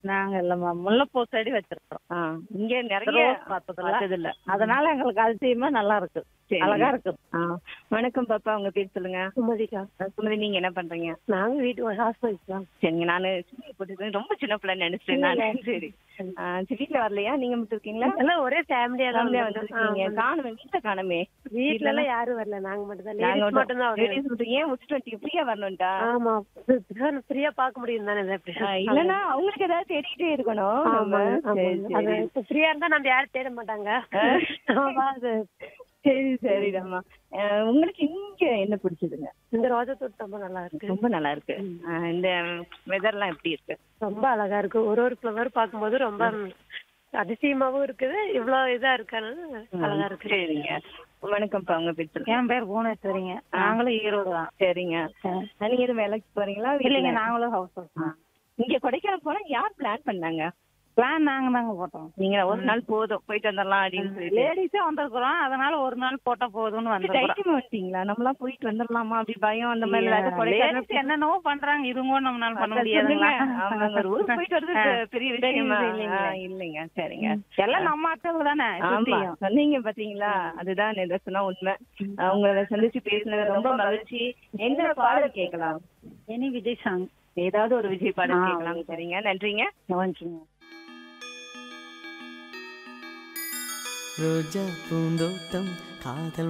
நாங்க இல்லம்மா முல்லைப்பூ செடி வச்சிருக்கிறோம் ஆ, இங்க நிறைய ரோஸ் பார்த்ததில்ல பார்த்ததில்ல அதனால எங்களுக்கு அதிசயமா நல்லா இருக்கு சரி. அழகா இருக்கு ஆ, வணக்கம் பாப்பா உங்க பேர் சொல்லுங்க சுமதிக்கா சுமதி நீங்க என்ன பண்றீங்க நாங்க வீட்டு ஹவுஸ் ஒய்ஃப் தான் சரிங்க நானு சின்ன போட்டு ரொம்ப சின்ன பிள்ளை நினைச்சிட்டேன் நான் சரி ஆ, சரி வீட்டுல வரலையா நீங்க மட்டும் இருக்கீங்களா எல்லாம் ஒரே ஃபேமிலியா தான் ஃபேமிலியா வந்திருக்கோம். வந்துருக்கீங்க ஆமா. காணுமே வீட்டுல காணுமே வீட்ல எல்லாம் யாரும் வரல நாங்க மட்டும் தான் நாங்க லேடிஸ் மட்டும் தான் ladies மட்டும் ஏன் முடிச்சுட்டு வந்துட்டீங்க ஃப்ரீயா வரணும்டா ஆமா ஃப்ரீயா பார்க்க முடியும் தானே இதை அப்படி ஆ, இல்லன்னா அவங்களுக்கு ஏதாவது தேடிக்கிட்டே இருக்கணும் நம்ம. ஆமாங்க, சரி, ஆமாங்க. அது சரி. இப்ப ஃப்ரீயா இருந்தா நம்ம யாரும் தேட மாட்டாங்க ஆமா, அது சரி சரிடாம்மா ஆ, உங்களுக்கு இங்க என்ன பிடிச்சதுங்க இந்த ரோஜா தோட்டம் ரொம்ப நல்லா இருக்கு ரொம்ப நல்லா இருக்கு ஆ, இந்த வெதர்லாம் எப்படி இருக்கு ரொம்ப அழகா இருக்கு ஒரு ஒரு ஃப்ளவர் பார்க்கும்போது ரொம்ப அதிசயமாவும் இருக்குது இவ்வளவு இதா இருக்கான்னு அழகா இருக்கு சரிங்க வணக்கம்ப்பா உங்க பேர் சொல்லுங்க என் பேர் புவனேஸ்வரிங்க நாங்களும் ஈரோடு தான் சரிங்க நீங்க எதுவும் வேலைக்கு போறீங்களா இல்லைங்க வீட்டுல? நாங்களும் ஹவுஸ் ஒய்ஃப் தான் இங்க கொடைக்கானல் போனா யார் பிளான் பண்ணாங்க பிளான் நாங்க தாங்க போட்டோம் நீங்க ஒரு நாள் போதும் போயிட்டு வந்துடலாம் அப்படின்னு சொல்லிட்டு லேடிஸே வந்திருக்கிறோம் அதனால ஒரு நாள் போட்டா போதும்னு வந்திருக்கிறோம் தைரியமா வந்துட்டீங்களா நம்மளாம் போயிட்டு வந்துடலாமா அப்படி பயம் அந்த மாதிரி ஏதாவது கொடைக்கானல் லேடிஸ் என்னென்னவோ பண்றாங்க இதுங்க கூட நம்மளால பண்ண அதான் முடியாதுங்களா சொல்லுங்க. ஆமாங்க, ஒரு ஊருக்கு போயிட்டு வர்றது பெ- பெரிய விஷயமா இல்லைங்களே. ஆ, இல்லைங்க சரிங்க எல்லாம் நம்ம ஆட்கள் தானே ஆமா சுத்தியும். சொன்னீங்க பாத்தீங்களா அதுதான் நிதர்சனம் உண்மை ஆ, உங்களை சந்திச்சு பேசுனது ரொம்ப மகிழ்ச்சி எந்த பாடல் கேட்கலாம் எனி விஜய் சாங் ஏதாவது ஒரு விஜய் பாடல் ஆ, கேட்கலாம் சரிங்க நன்றிங்க வாங்கிக்கோங்க ரோஜா பூந்தோட்டம் காதல்